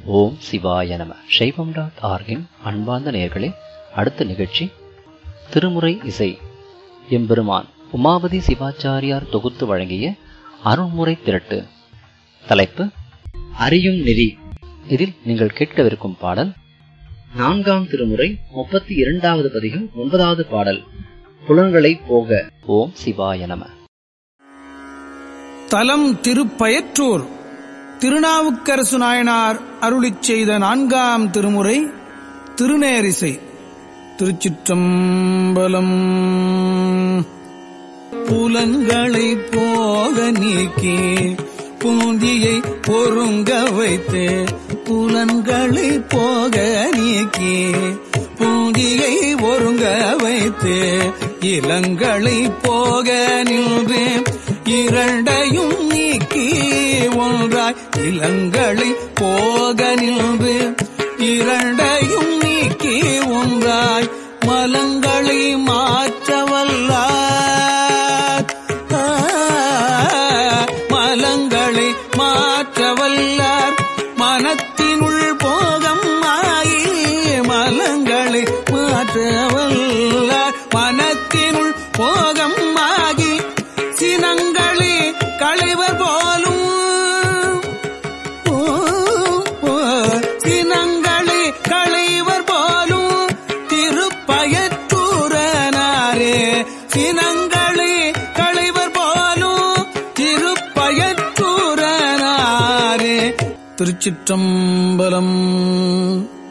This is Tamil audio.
ஓம் சிவாய நம சைவம் டாட் ஆர்கின் அன்பார்ந்த நேயர்களே அடுத்த நிகழ்ச்சி திருமுறை இசை எம்பெருமான் உமாபதி சிவாச்சாரியார் தொகுத்து வழங்கிய அருண்முறை திரட்டு தலைப்பு அறியும் நெறி இதில் நீங்கள் கேட்கவிருக்கும் பாடல் நான்காம் திருமுறை முப்பத்தி இரண்டாவது பதிகம் ஒன்பதாவது பாடல் புலன்களை போக ஓம் சிவாய நம தலம் திருப்பயற்றூர் திருநாவுக்கரசு நாயனார் அருளிச் செய்த நான்காம் திருமுறை திருநேரிசை திருச்சிற்றம்பலம் புலன்களை போக நீக்கி பூந்தியை பொருங்க வைத்து புலன்களை போக நீக்கி பூந்தியை ஒருங்க வைத்து இளங்களை போக நின்று இரண்டையும் நீக்கி ஒன்றாய் இளங்களை போக நின்று இரண்டையும் நீக்கி ஒன்றாய் மலங்களை மாற்றவல்லார் மலங்களை மாற்றவல்லார் மனத்தினுள் போகம் ஆயி மலங்களை மாற்றவல்லார் மனத்தினுள் போகம் ஆகி சினங்களே களைவர் போலும் சினங்களே களைவர் போலும் திருப்பயற்றூரனாரே சினங்களே களைவர் போலும் திருப்பயற்றூரனாரே திருச்சிற்றம்பலம்